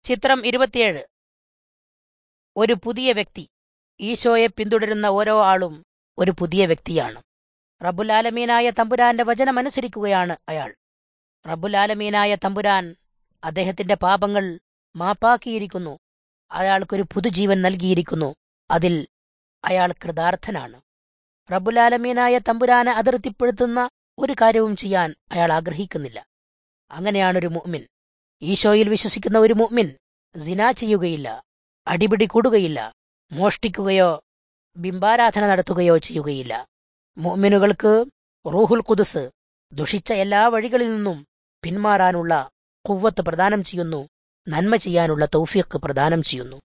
ചിത്രം ഇരുപത്തിയേഴ് ഒരു പുതിയ വ്യക്തി ഈശോയെ പിന്തുടരുന്ന ഓരോ ആളും ഒരു പുതിയ വ്യക്തിയാണ് റബ്ബുലാലമീനായ തമ്പുരാന്റെ വചനമനുസരിക്കുകയാണ് അയാൾ റബ്ബുലാലമീനായ തമ്പുരാൻ അദ്ദേഹത്തിന്റെ പാപങ്ങൾ മാപ്പാക്കിയിരിക്കുന്നു അയാൾക്കൊരു പുതുജീവൻ നൽകിയിരിക്കുന്നു അതിൽ അയാൾ കൃതാർത്ഥനാണ് റബ്ബുലാലമീനായ തമ്പുരാനെ അതിർത്തിപ്പെടുത്തുന്ന ഒരു കാര്യവും ചെയ്യാൻ അയാൾ ആഗ്രഹിക്കുന്നില്ല അങ്ങനെയാണൊരു മുഅ്മിൻ ഈശോയിൽ വിശ്വസിക്കുന്ന ഒരു മുഅ്മിൻ സിന ചെയ്യുകയില്ല അടിപിടി കൂടുകയില്ല മോഷ്ടിക്കുകയോ ബിംബാരാധന നടത്തുകയോ ചെയ്യുകയില്ല മുഅ്മിനുകൾക്ക് റൂഹുൽ കുദുസ് ദുഷിച്ച എല്ലാ വഴികളിൽ നിന്നും പിന്മാറാനുള്ള കുവ്വത്ത് പ്രദാനം ചെയ്യുന്നു നന്മ ചെയ്യാനുള്ള തൗഫീഖ് പ്രദാനം ചെയ്യുന്നു